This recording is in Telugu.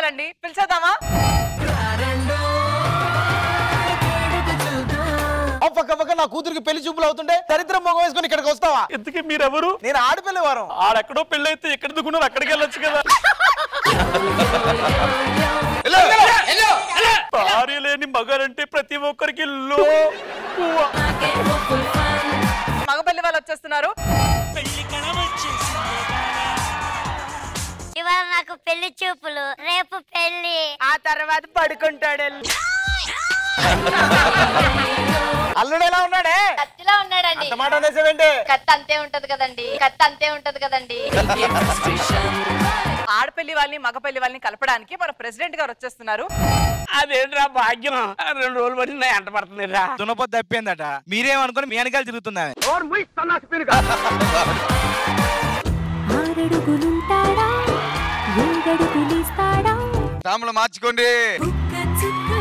వచ్చేసారండి పిలిచేద్దామా ఆ పక్క పక్క నా కూతురికి పెళ్లి చూపులు అవుతుంటే దరిద్రం మొగం వేసుకొని ఇక్కడికి వస్తావా ఎందుకే మీరెవరు నేను ఆడపిల్లి వారం ఆడెక్కడో పెళ్ళైతే ఎక్కడ దుకున్నారు అక్కడికి వెళ్ళొచ్చు కదా భార్య లేని మగారంటే ప్రతి ఒక్కరికి లో మగ పెళ్లి వాళ్ళు వచ్చేస్తున్నారు ఇవాళ నాకు పెళ్లి చూపులు రేపు పెళ్లి ఆ తర్వాత పడుకుంటాడు అల్లుడు ఎలా ఉన్నాడే కత్తిలా ఉన్నాడండి అంత మాట అనేసావేంటి కత్తి అంతే ఉంటది కదండి కత్తి అంతే ఉంటది కదండి ఆడపెళ్లి వాళ్ళని మగ పెళ్లి వాళ్ళని కలపడానికి మన ప్రెసిడెంట్ గారు వచ్చేస్తున్నారు అదేంట్రా భాగ్యం ఆ రెండు రోజులు పడి నా ఎంట పడుతుందిరా దున్నపోతు తప్పిందట మీరేమనుకుని మీ వెనకాల తిరుగుతున్నా ఆరడుగులుంటాడా ఏడడుగులిస్తాడా తాములు మార్చుకోండి ఒక్క చుక్క